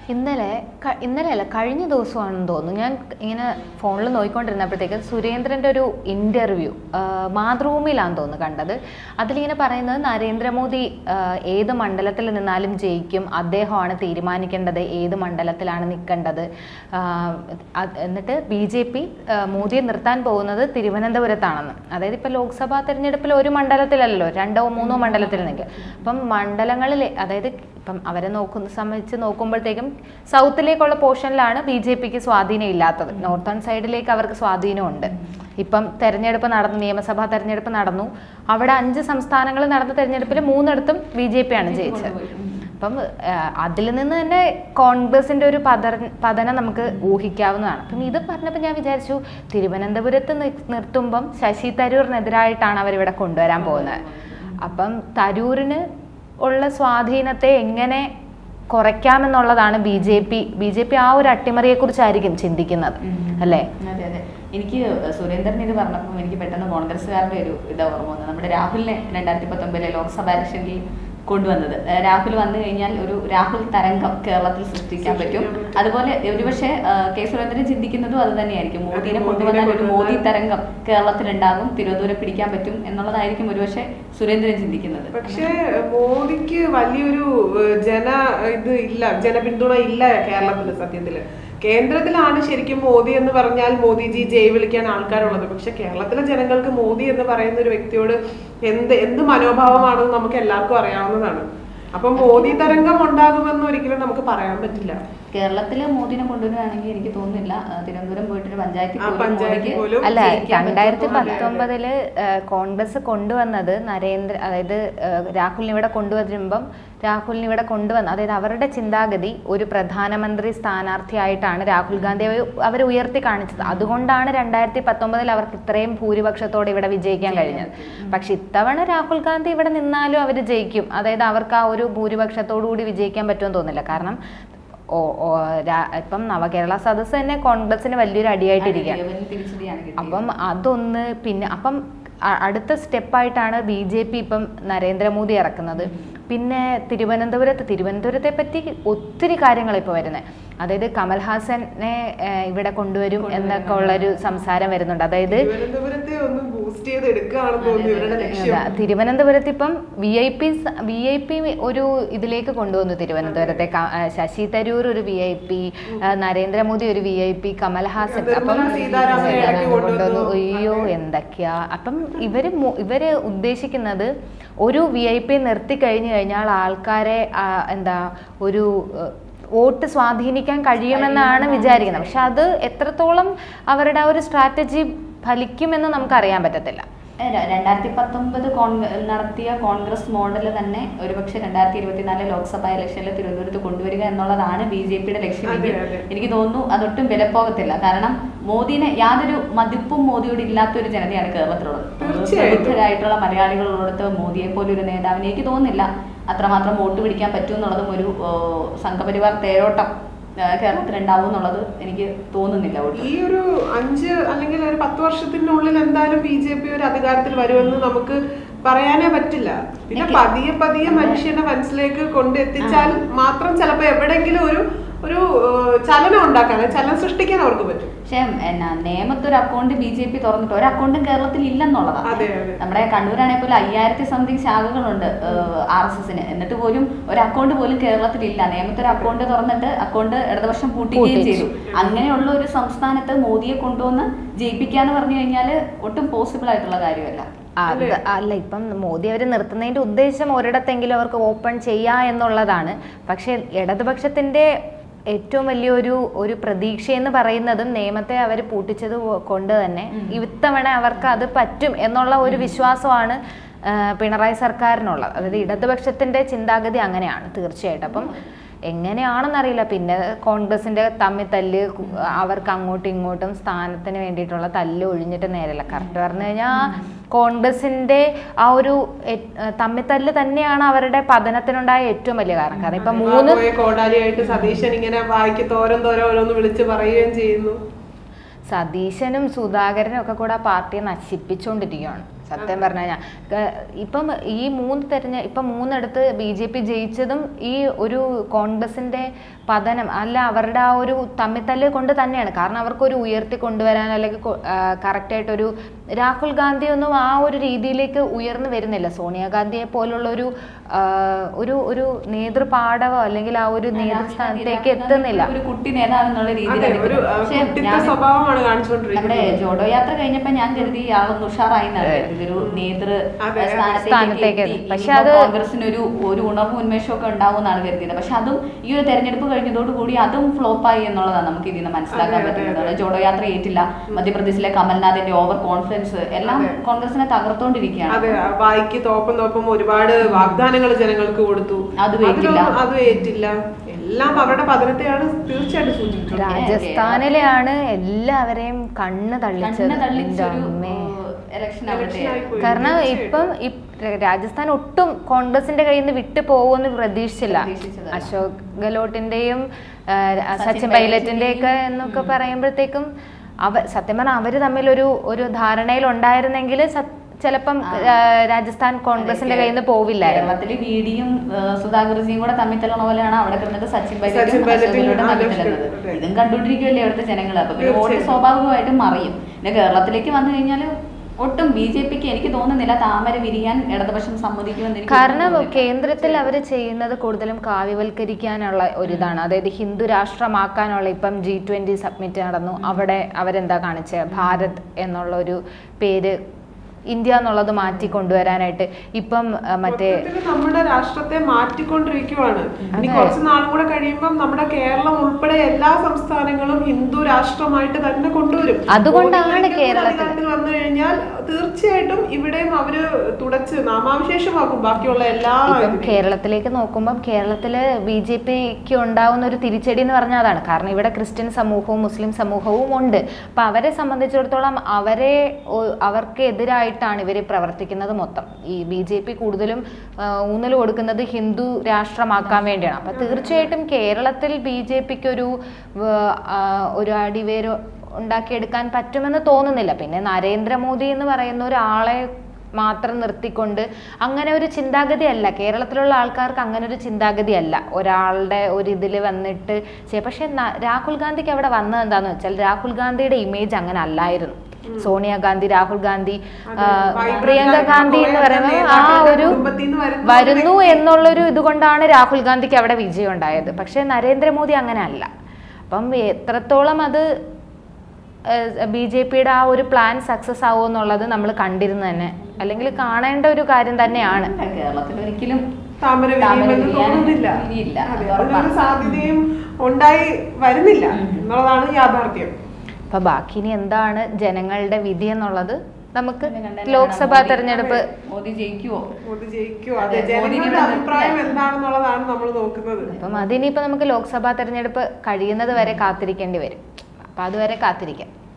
ഇന്നലെ ക- ഇന്നലെ അല്ല കഴിഞ്ഞ ദിവസമാണെന്ന് തോന്നുന്നു ഞാൻ ഇങ്ങനെ ഫോണിൽ നോക്കിക്കൊണ്ടിരുന്നപ്പോഴത്തേക്ക് സുരേന്ദ്രൻ്റെ ഒരു ഇൻ്റർവ്യൂ മാതൃഭൂമിയിലാണെന്ന് തോന്നുന്നു കണ്ടത് അതിലിങ്ങനെ പറയുന്നത് നരേന്ദ്രമോദി ആ, ഏത് മണ്ഡലത്തിൽ നിന്നാലും ജയിക്കും അദ്ദേഹമാണ് തീരുമാനിക്കേണ്ടത് ഏത് മണ്ഡലത്തിലാണ് നിൽക്കേണ്ടത് ആ, അത് എന്നിട്ട് ബി ജെ പി മോദിയെ നിർത്താൻ പോകുന്നത് തിരുവനന്തപുരത്താണെന്ന് അതായത് ഇപ്പോൾ ലോക്സഭാ തെരഞ്ഞെടുപ്പിൽ ഒരു മണ്ഡലത്തിലല്ലോ രണ്ടോ മൂന്നോ മണ്ഡലത്തിൽ നിൽക്കുക അപ്പം മണ്ഡലങ്ങളിൽ അതായത് ഇപ്പം അവരെ നോക്കുന്ന സംബന്ധിച്ച് നോക്കുമ്പോഴത്തേക്കും സൗത്തിലേക്കുള്ള പോർഷനിലാണ് ബി ജെ പിക്ക് സ്വാധീനം ഇല്ലാത്തത് നോർത്തേൺ സൈഡിലേക്ക് അവർക്ക് സ്വാധീനമുണ്ട് ഇപ്പം തെരഞ്ഞെടുപ്പ് നടന്നു നിയമസഭാ തെരഞ്ഞെടുപ്പ് നടന്നു അവിടെ അഞ്ച് സംസ്ഥാനങ്ങളിൽ നടന്ന തെരഞ്ഞെടുപ്പിൽ മൂന്നിടത്തും ബി ജെ പി ആണ് ജയിച്ചത് അപ്പം അതിൽ നിന്ന് തന്നെ കോൺഗ്രസിന്റെ ഒരു പതർ പതനം നമുക്ക് ഊഹിക്കാവുന്നതാണ് അപ്പം ഇത് പറഞ്ഞപ്പോൾ ഞാൻ വിചാരിച്ചു തിരുവനന്തപുരത്ത് നി- നിർത്തുമ്പം ശശി തരൂറിനെതിരായിട്ടാണ് അവരിവിടെ കൊണ്ടുവരാൻ പോകുന്നത് അപ്പം തരൂരിന് ഉള്ള സ്വാധീനത്തെ എങ്ങനെ കുറയ്ക്കാമെന്നുള്ളതാണ് B J P B J P ആ ഒരു അട്ടിമറിയെക്കുറിച്ചായിരിക്കും ചിന്തിക്കുന്നത് അല്ലേ അതെ അതെ എനിക്ക് സുരേന്ദ്രൻ ഇത് പറഞ്ഞപ്പോൾ എനിക്ക് പെട്ടെന്ന് കോൺഗ്രസ്സുകാരുടെ ഒരു ഇതാ ഓർമ്മ വന്നത് നമ്മുടെ രാഹുലിനെ രണ്ടായിരത്തി പത്തൊമ്പതിലെ ലോക്സഭാ ഇലക്ഷനിൽ കൊണ്ടുവന്നത് ഏഹ് രാഹുൽ വന്നു കഴിഞ്ഞാൽ ഒരു രാഹുൽ തരംഗം കേരളത്തിൽ സൃഷ്ടിക്കാൻ പറ്റും അതുപോലെ ഒരുപക്ഷെ ഏഹ് കെ സുരേന്ദ്രൻ ചിന്തിക്കുന്നതും അത് തന്നെയായിരിക്കും മോദിനെ കൊണ്ടുവന്നാൽ ഒരു മോദി തരംഗം കേരളത്തിൽ ഉണ്ടാകും തിരുവനന്തപുരം പിടിക്കാൻ പറ്റും എന്നുള്ളതായിരിക്കും ഒരുപക്ഷെ സുരേന്ദ്രൻ ചിന്തിക്കുന്നത് പക്ഷേ മോദിക്ക് വലിയൊരു ഏഹ്, ജന ഇത് ഇല്ല ജനപിന്തുണ ഇല്ല കേരളത്തിൽ സത്യത്തില് കേന്ദ്രത്തിലാണ് ശരിക്കും മോദി എന്ന് പറഞ്ഞാൽ മോദിജി ജയ് വിളിക്കാൻ ആൾക്കാരുള്ളത് പക്ഷെ കേരളത്തിലെ ജനങ്ങൾക്ക് മോദി എന്ന് പറയുന്ന ഒരു വ്യക്തിയോട് എന്ത് എന്ത് മനോഭാവമാണെന്ന് നമുക്ക് എല്ലാവർക്കും അറിയാവുന്നതാണ് അപ്പൊ മോദി തരംഗം ഉണ്ടാകുമെന്ന് ഒരിക്കലും നമുക്ക് പറയാൻ പറ്റില്ല കേരളത്തില് മോദിനെ കൊണ്ടുവരികയാണെങ്കിൽ എനിക്ക് തോന്നുന്നില്ല ഏഹ് തിരുവനന്തപുരം പോയിട്ടൊരു പഞ്ചായത്തിൽ ആ പോലും പഞ്ചായത്ത് മോദിക്ക് പോലും അല്ല ജയിക്കാൻ രണ്ടായിരത്തി പറ്റുമെന്ന് പത്തൊമ്പതില് കോൺഗ്രസ് കൊണ്ടുവന്നത് നരേന്ദ്ര അതായത് ഏഹ്, രാഹുലിനെ ഇവിടെ കൊണ്ടുവരുമ്പം രാഹുലിനെ ഇവിടെ കൊണ്ടുവന്ന അതായത് അവരുടെ ചിന്താഗതി ഒരു പ്രധാനമന്ത്രി സ്ഥാനാർത്ഥിയായിട്ടാണ് രാഹുൽ ഗാന്ധി അവർ ഉയർത്തി കാണിച്ചത് അതുകൊണ്ടാണ് രണ്ടായിരത്തി പത്തൊമ്പതിൽ അവർക്ക് ഇത്രയും ഭൂരിപക്ഷത്തോടെ ഇവിടെ വിജയിക്കാൻ കഴിഞ്ഞത് പക്ഷെ ഇത്തവണ രാഹുൽ ഗാന്ധി ഇവിടെ നിന്നാലും അവർ ജയിക്കും അതായത് അവർക്ക് ആ ഒരു ഭൂരിപക്ഷത്തോടു കൂടി വിജയിക്കാൻ പറ്റുമെന്ന് തോന്നുന്നില്ല കാരണം ഓ ഓ രാ- ഇപ്പം നവകേരള സദസ്സ് തന്നെ കോൺഗ്രസിന് വലിയൊരു അടിയായിട്ടിരിക്കുകയാണ് വലിയ തിരിച്ചടിയാണ് കിട്ടിയത്. അപ്പം അതൊന്ന് പിന്നെ അപ്പം അ- അടുത്ത സ്റ്റെപ്പായിട്ടാണ് ബി ജെ പി ഇപ്പം നരേന്ദ്രമോദി ഇറക്കുന്നത് പിന്നെ തിരുവനന്തപുരത്ത് തിരുവനന്തപുരത്തെ പറ്റി ഒത്തിരി കാര്യങ്ങൾ ഇപ്പോൾ വരുന്നത് അതായത് കമൽഹാസനെ ഏഹ്, ഇവിടെ കൊണ്ടുവരും എന്നൊക്കെ ഉള്ളൊരു സംസാരം വരുന്നുണ്ട് അതായത് തിരുവനന്തപുരത്തെ ഒന്ന് ബൂസ്റ്റ് ചെയ്ത് എടുക്കുകയാണെന്ന് തോന്നുന്നു ഇവരുടെ ലക്ഷ്യം അതാ, തിരുവനന്തപുരത്ത് ഇപ്പം V I P V I P ഒരു ഇതിലേക്ക് കൊണ്ടുവന്നു തിരുവനന്തപുരത്തെ ക- ആ, ശശി തരൂർ ഒരു വി ഐ പി നരേന്ദ്രമോദി ഒരു വി ഐ പി കമൽഹാസൻ അപ്പം നിർമ്മല സീതാരാമനെ ഇടയ്ക്ക് കൊണ്ടുവന്നു കൊണ്ടുവന്നു. അയ്യോ എന്തൊക്കെയാ അപ്പം ഇവര് മു- ഇവര് ഉദ്ദേശിക്കുന്നത് ഒരു വി ഐ പി നിർത്തി കഴിഞ്ഞു കഴിഞ്ഞാൽ ആൾക്കാരെ ആ, എന്താ ഒരു ഏഹ്, വോട്ട് സ്വാധീനിക്കാൻ കഴിയുമെന്നാണ് വിചാരിക്കുന്നത് പക്ഷെ അത് എത്രത്തോളം അവരുടെ ആ ഒരു സ്ട്രാറ്റജി ഫലിക്കുമെന്ന് നമുക്കറിയാൻ പറ്റത്തില്ല ഏ, ര- രണ്ടായിരത്തി പത്തൊമ്പത് കോൺഗ്ര നടത്തിയ കോൺഗ്രസ് മോഡൽ തന്നെ ഒരുപക്ഷെ രണ്ടായിരത്തി ഇരുപത്തിനാല് ലോക്സഭാ ഇലക്ഷനിൽ തിരുവനന്തപുരത്ത് കൊണ്ടുവരിക എന്നുള്ളതാണ് ബി ജെ പിയുടെ ലക്ഷ്യമെങ്കിൽ അതെ, അതെ. എനിക്ക് തോന്നുന്നു അതൊട്ടും വിലപ്പോകത്തില്ല കാരണം മോദിനെ യാതൊരു മതിപ്പും മോദിയോട് ഇല്ലാത്ത ഒരു ജനതയാണ് കേരളത്തിലുള്ളത് തീർച്ചയായിട്ടും. പ്രബുദ്ധരായിട്ടുള്ള മലയാളികളോടത്ത് മോദിയെ പോലെ ഒരു നേതാവിനെ എനിക്ക് തോന്നുന്നില്ല അത്രമാത്രം വോട്ട് പിടിക്കാൻ പറ്റും എന്നുള്ളതും ഒരു ഓ, സംഘപരിവാർ തേരോട്ടം ആ, കേരളത്തിലുണ്ടാവും എന്നുള്ളത് എനിക്ക് തോന്നുന്നില്ല ഒട്ടും ഈ ഒരു അഞ്ച് അല്ലെങ്കിൽ ഒരു പത്ത് വർഷത്തിനുള്ളിൽ എന്തായാലും ബി ജെ പി ഒരു അധികാരത്തിൽ വരുമെന്ന് നമുക്ക് പറയാനേ പറ്റില്ല പിന്നെ എനിക്ക് പതിയെ പതിയെ മനുഷ്യനെ മനസ്സിലേക്ക് കൊണ്ടെത്തിച്ചാൽ മാത്രം ചിലപ്പോ എവിടെയെങ്കിലും ഒരു ഒരു ഏഹ്, ചലനം ഉണ്ടാക്കാൻ അതായത് ചലനം സൃഷ്ടിക്കാൻ അവർക്ക് പറ്റും പക്ഷേ എന്നാ നേമത്ത് ഒരു അക്കൗണ്ട് ബി ജെ പി തുറന്നിട്ട് ഒരു അക്കൗണ്ടും കേരളത്തിൽ ഇല്ലെന്നുള്ളതാണ് അതെ, അതെ. നമ്മുടെ കണ്ണൂരാണെങ്കിൽ പോലും അയ്യായിരത്തി സംതിങ് ശാഖകളുണ്ട് ആർ എസ് എസിന് എന്നിട്ട് പോലും ഒരു അക്കൗണ്ട് പോലും കേരളത്തിൽ ഇല്ല നേമത്ത് ഒരു അക്കൗണ്ട് തുറന്നിട്ട് അക്കൗണ്ട് ഇടതുപക്ഷം പൂട്ടുകയും പൂട്ടിച്ചു. ചെയ്തു അങ്ങനെയുള്ള ഒരു സംസ്ഥാനത്ത് മോദിയെ കൊണ്ടുവന്ന് ജയിപ്പിക്കാന്ന് പറഞ്ഞു കഴിഞ്ഞാൽ ഒട്ടും പോസിബിൾ ആയിട്ടുള്ള കാര്യമല്ല അത് അല്ല ഇപ്പം മോദി അവർ നിർത്തുന്നതിന്റെ ഉദ്ദേശം ഒരിടത്തെങ്കിലും അവർക്ക് ഓപ്പൺ ചെയ്യാ എന്നുള്ളതാണ് പക്ഷെ ഇടതുപക്ഷത്തിന്റെ ഏറ്റവും വലിയൊരു ഒരു പ്രതീക്ഷ എന്ന് പറയുന്നതും നിയമത്തെ അവർ പൂട്ടിച്ചത് കൊണ്ട് തന്നെ ഇത്തവണ അവർക്ക് അത് പറ്റും എന്നുള്ള ഒരു വിശ്വാസമാണ് ആ, പിണറായി സർക്കാരിനുള്ളത് അതായത് ഇടതുപക്ഷത്തിന്റെ ചിന്താഗതി അങ്ങനെയാണ് തീർച്ചയായിട്ടും അപ്പം എങ്ങനെയാണെന്നറിയില്ല പിന്നെ കോൺഗ്രസിന്റെ തമ്മിൽ തല്ല് കു- അവർക്ക് അങ്ങോട്ടും ഇങ്ങോട്ടും സ്ഥാനത്തിന് വേണ്ടിയിട്ടുള്ള തല്ല് ഒഴിഞ്ഞിട്ട് നേരല്ല കറക്റ്റ് പറഞ്ഞു കഴിഞ്ഞാൽ കോൺഗ്രസിന്റെ ആ ഒരു എ- തമ്മിത്തല്ല് തന്നെയാണ് അവരുടെ പതനത്തിനുണ്ടായ ഏറ്റവും വലിയ കാരണം കാരണം ഇപ്പൊ മൂന്ന് പോയ കോടാലിയായിട്ട് സതീശൻ ഇങ്ങനെ വായിക്ക് തോരം തോരം ഓരോന്ന് വിളിച്ച് പറയുകയും ചെയ്യുന്നു സതീശനും സുധാകരനും ഒക്കെ കൂടെ ആ പാർട്ടിയെ നശിപ്പിച്ചുകൊണ്ടിരിക്കുകയാണ് സത്യം പറഞ്ഞു കഴിഞ്ഞാൽ ഇപ്പം ഈ മൂന്ന് തെരഞ്ഞ ഇപ്പം മൂന്നിടത്ത് ബി ജെ പി ജയിച്ചതും ഈ ഒരു കോൺഗ്രസിന്റെ പതനം അല്ല അവരുടെ ആ ഒരു തമ്മിത്തല്ല് കൊണ്ട് തന്നെയാണ് കാരണം അവർക്കൊരു ഉയർത്തി കൊണ്ടുവരാൻ അല്ലെങ്കിൽ കറക്റ്റായിട്ടൊരു രാഹുൽ ഗാന്ധി ഒന്നും ആ ഒരു രീതിയിലേക്ക് ഉയർന്നു വരുന്നില്ല സോണിയാഗാന്ധിയെ പോലുള്ള ഒരു ആ, ഒരു ഒരു നേതൃപാടവോ അല്ലെങ്കിൽ ആ ഒരു നേതൃസ്ഥാനത്തേക്ക് എത്തുന്നില്ല ഒരു കുട്ടി നേതാവ് എന്നുള്ള അതെ രീതിയിലാണ് ഒരു നിൽക്കുന്നത്. ആ, പക്ഷേ കുട്ടിത്ത ഞാൻ സ്വഭാവമാണ് നമ്മുടെ കാണിച്ചുകൊണ്ടിരിക്കുന്നത് ജോഡോ യാത്ര കഴിഞ്ഞപ്പോ ഞാൻ കരുതി ആളൊന്ന് ഉഷാറായി ഇതൊരു നേതൃ അതെ, അതെ. സ്ഥാനത്തേക്ക് എത്തി. പക്ഷെ ഇനിയിപ്പോ അത് കോൺഗ്രസിന് ഒരു ഒരു ഉണർവും ഉന്മേഷവും ഒക്കെ ഉണ്ടാവും എന്നാണ് കരുതിയത് പക്ഷെ അതും ഈ ഒരു തെരഞ്ഞെടുപ്പ് കഴിഞ്ഞതോടുകൂടി അതും ഫ്ലോപ്പായി എന്നുള്ളതാണ് നമുക്ക് ഇതിൽ നിന്ന് മനസ്സിലാക്കാൻ അതെ, അതെ, പറ്റുന്നത് അതെ. ജോഡോ യാത്ര ഏറ്റില്ല മധ്യപ്രദേശിലെ കമൽനാഥിന്റെ ഓവർ കോൺഫിഡൻസ് എല്ലാം അതെ. കോൺഗ്രസിനെ തകർത്തോണ്ടിരിക്കുകയാണ് അതെ വായിക്ക് തോപ്പം തോപ്പം ഒരുപാട് വാഗ്ദാനങ്ങൾ ജനങ്ങൾക്ക് കൊടുത്തു അതും ഏറ്റില്ല. അതിലൊന്നും അതും ഏറ്റില്ല എല്ലാം അവരുടെ പതനത്തെയാണ് തീർച്ചയായിട്ടും സൂചിപ്പിച്ചത് രാജസ്ഥാനിലെയാണ് എല്ലാവരെയും കണ്ണ് തള്ളിച്ചത് കണ്ണ് തള്ളിച്ച എൻ്റെ ഒരു അമ്മേ. ഇലക്ഷൻ Election അവിടെ ആയിപ്പോയി. കാരണം തീർച്ചയായിട്ടും. ഇപ്പം ഇ- രാജസ്ഥാൻ ഒട്ടും കോൺഗ്രസിന്റെ കയ്യിൽ നിന്ന് വിട്ടു പോകുമെന്ന് പ്രതീക്ഷിച്ചില്ല പ്രതീക്ഷിച്ചതല്ല. അശോക് ഗെലോട്ടിന്റെയും ആ, സച്ചിൻ സച്ചിൻ പൈലറ്റിന്റെ ഒക്കെ എന്നൊക്കെ പറയുമ്പോഴത്തേക്കും അവ സത്യം പറഞ്ഞാൽ അവര് തമ്മിൽ ഒരു ഒരു ധാരണയിൽ ഉണ്ടായിരുന്നെങ്കിൽ ചിലപ്പം ആ, രാജസ്ഥാൻ കോൺഗ്രസിന്റെ കയ്യിൽ നിന്ന് പോവില്ലായിരുന്നു കേരളത്തില് വിഡിയും സുധാകർജിയും കൂടെ തമ്മിൽ തള്ളണ പോലെയാണ് അവിടെ കിടന്നിട്ട് സച്ചിൻ സച്ചിൻ പൈലറ്റും പൈലറ്റും അശോകനോടും ആ, തമ്മിൽ ലക്ഷ്മൺ, തല്ലുന്നത് അതെ. ഇതും കണ്ടുകൊണ്ടിരിക്കുമല്ലേ അവിടുത്തെ ജനങ്ങൾ അപ്പൊ പിന്നെ വോട്ട് തീർച്ചയായും. സ്വാഭാവികമായിട്ടും മറിയും പിന്നെ കേരളത്തിലേക്ക് വന്നു കഴിഞ്ഞാൽ ഒട്ടും ബി ജെ പിക്ക് എനിക്ക് തോന്നുന്നില്ല താമര വിരിയാൻ ഇടതുപക്ഷം സമ്മതിക്കുമെന്ന് എനിക്ക് കാരണം തോന്നുന്നില്ല. കേന്ദ്രത്തിൽ അവർ ചെയ്യുന്നത് കൂടുതലും കാവ്യവൽക്കരിക്കാനുള്ള ഒരിതാണ് അതായത് ഹിന്ദു രാഷ്ട്രമാക്കാനുള്ള ഇപ്പം ജി ട്വന്റി സബ്മിറ്റ് നടന്നു അവിടെ അവരെന്താ കാണിച്ചത് ഭാരത് എന്നുള്ള ഒരു പേര് ഇന്ത്യ എന്നുള്ളത് മാറ്റി കൊണ്ടുവരാനായിട്ട് ഇപ്പം ആ, മറ്റേ മൊത്തത്തില് നമ്മുടെ രാഷ്ട്രത്തെ മാറ്റിക്കൊണ്ടിരിക്കുവാണ് ഇനി അതെ. കുറച്ച് നാളും കൂടെ കഴിയുമ്പോൾ നമ്മുടെ കേരളം ഉൾപ്പെടെ എല്ലാ സംസ്ഥാനങ്ങളും ഹിന്ദു രാഷ്ട്രമായിട്ട് തന്നെ കൊണ്ടുവരും അതുകൊണ്ടാണ് മോദി ഒരിക്കൽ കൂടെ കേരളത്തിൽ- അധികാരത്തിൽ വന്നു കഴിഞ്ഞാൽ തീർച്ചയായിട്ടും ഇവിടെയും അവര് തുടച്ച് നാമാവിശേഷമാക്കും ബാക്കിയുള്ള എല്ലാ ഇപ്പം ഇതിനെയും. കേരളത്തിലേക്ക് നോക്കുമ്പം കേരളത്തില് ബി ജെ പിക്ക് ഉണ്ടാവുന്ന ഒരു തിരിച്ചടി എന്ന് പറഞ്ഞാൽ അതാണ് കാരണം ഇവിടെ ക്രിസ്ത്യൻ സമൂഹവും മുസ്ലിം സമൂഹവും ഉണ്ട് അപ്പൊ അവരെ സംബന്ധിച്ചിടത്തോളം അവരെ ഒ- അവർക്ക് എതിരായിട്ടാണ് ഇവർ പ്രവർത്തിക്കുന്നത് മൊത്തം ഈ ബി ജെ പി കൂടുതലും ആ, ഊന്നൽ കൊടുക്കുന്നത് ഹിന്ദു രാഷ്ട്രമാക്കാൻ വേണ്ടിയാണ് അപ്പൊ തീർച്ചയായിട്ടും കേരളത്തിൽ ബി ജെ പിക്ക് ഒരു വ- ആ, ഒരു അടിവേര് ഉണ്ടാക്കിയെടുക്കാൻ പറ്റുമെന്ന് തോന്നുന്നില്ല പിന്നെ നരേന്ദ്രമോദി എന്ന് പറയുന്ന ഒരാളെ മാത്രം നിർത്തിക്കൊണ്ട് അങ്ങനെ ഒരു ചിന്താഗതി അല്ല കേരളത്തിലുള്ള ആൾക്കാർക്ക് അങ്ങനെ ഒരു ചിന്താഗതി അല്ല ഒരാളുടെ ഒരു ഇതിൽ വന്നിട്ട് ചെയ്യ- പക്ഷെ ന- രാഹുൽ ഗാന്ധിക്ക് അവിടെ വന്നത് എന്താന്ന് വെച്ചാൽ രാഹുൽ ഗാന്ധിയുടെ ഇമേജ് അങ്ങനെ അല്ലായിരുന്നു സോണിയാഗാന്ധി രാഹുൽ ഗാന്ധി അതെ, ആ, vibrant പ്രിയങ്ക ആയിട്ടുള്ള ഗാന്ധി എന്ന് കുറേ പറയുമ്പോൾ ആ നേതാക്കളുടെ ഒരു കുടുംബത്തിൽ നിന്ന് വരുന്ന വരുന്നു ഒരു വ്യക്തി. എന്നുള്ളൊരു ഇതുകൊണ്ടാണ് രാഹുൽ ഗാന്ധിക്ക് അവിടെ വിജയം ഉണ്ടായത് പക്ഷെ നരേന്ദ്രമോദി അങ്ങനെ അല്ല അപ്പം എത്രത്തോളം അത് ബി ജെ പിയുടെ ആ ഒരു പ്ലാൻ സക്സസ് ആവുമോ എന്നുള്ളത് നമ്മൾ കണ്ടിരുന്നു തന്നെ അല്ലെങ്കിൽ കാണേണ്ട ഒരു കാര്യം തന്നെയാണ് അല്ല, കേരളത്തിൽ ഒരിക്കലും താമര താമര വിരിയുമെന്ന് വിരിയാൻ തോന്നുന്നില്ല വിരിയില്ല. അതെ, അത് അതിനൊരു ഉറപ്പാണ്. സാധ്യതയും ഉണ്ടായി വരുന്നില്ല എന്നുള്ളതാണ് യാഥാർത്ഥ്യം അപ്പൊ ബാക്കി ഇനി എന്താണ് ജനങ്ങളുടെ വിധി എന്നുള്ളത് നമുക്ക് പിന്നെ കണ്ടല്ലേ ലോക്സഭാ മോദി- തെരഞ്ഞെടുപ്പ് മോദി ജയിക്കുവോ മോദി ജയിക്കുമോ അതെ, അതെ മോദിനെ ജനങ്ങളുടെ ഇവിടെ അഭിപ്രായം നിർത്തിയാൽ. എന്താണെന്നുള്ളതാണ് നമ്മൾ നോക്കുന്നത് അപ്പം അതിനിപ്പോ നമുക്ക് ലോക്സഭാ തെരഞ്ഞെടുപ്പ് കഴിയുന്നത് വരെ കാത്തിരിക്കേണ്ടി വരും അപ്പൊ അതുവരെ കാത്തിരിക്കാം